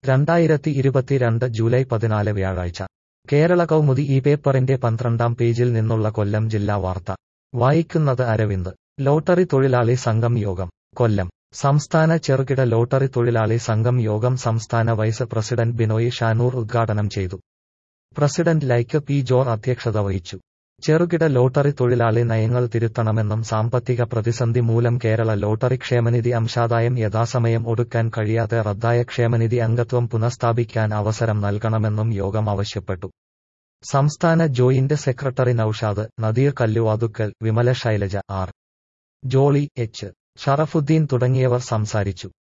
രണ്ടായിരത്തി ഇരുപത്തിരണ്ട് ജൂലൈ പതിനാല് വ്യാഴാഴ്ച കേരള കൗമുദി ഈ പേപ്പറിന്റെ പന്ത്രണ്ടാം പേജിൽ നിന്നുള്ള കൊല്ലം ജില്ലാ വാർത്ത വായിക്കുന്നത് അരവിന്ദ് ലോട്ടറി തൊഴിലാളി സംഘം യോഗം കൊല്ലം സംസ്ഥാന ചെറുകിട ലോട്ടറി തൊഴിലാളി സംഘം യോഗം സംസ്ഥാന വൈസ് പ്രസിഡന്റ് ബിനോയ് ഷാനൂർ ഉദ്ഘാടനം ചെയ്തു പ്രസിഡന്റ് ലൈക്ക് പി ജോർ അധ്യക്ഷത വഹിച്ചു ചെറുകിട ലോട്ടറി തൊഴിലാളി നയങ്ങൾ തിരുത്തണമെന്നും സാമ്പത്തിക പ്രതിസന്ധി മൂലം കേരള ലോട്ടറി ക്ഷേമനിധി അംശാദായം യഥാസമയം ഒടുക്കാൻ കഴിയാതെ റദ്ദായ ക്ഷേമനിധി അംഗത്വം പുനഃസ്ഥാപിക്കാൻ അവസരം നൽകണമെന്നും യോഗം ആവശ്യപ്പെട്ടു സംസ്ഥാന joint secretary Noushad Nadeer Kalluvathukkal Vimala Shailaja R Jolly H Sharafuddin തുടങ്ങിയവർ സംസാരിച്ചു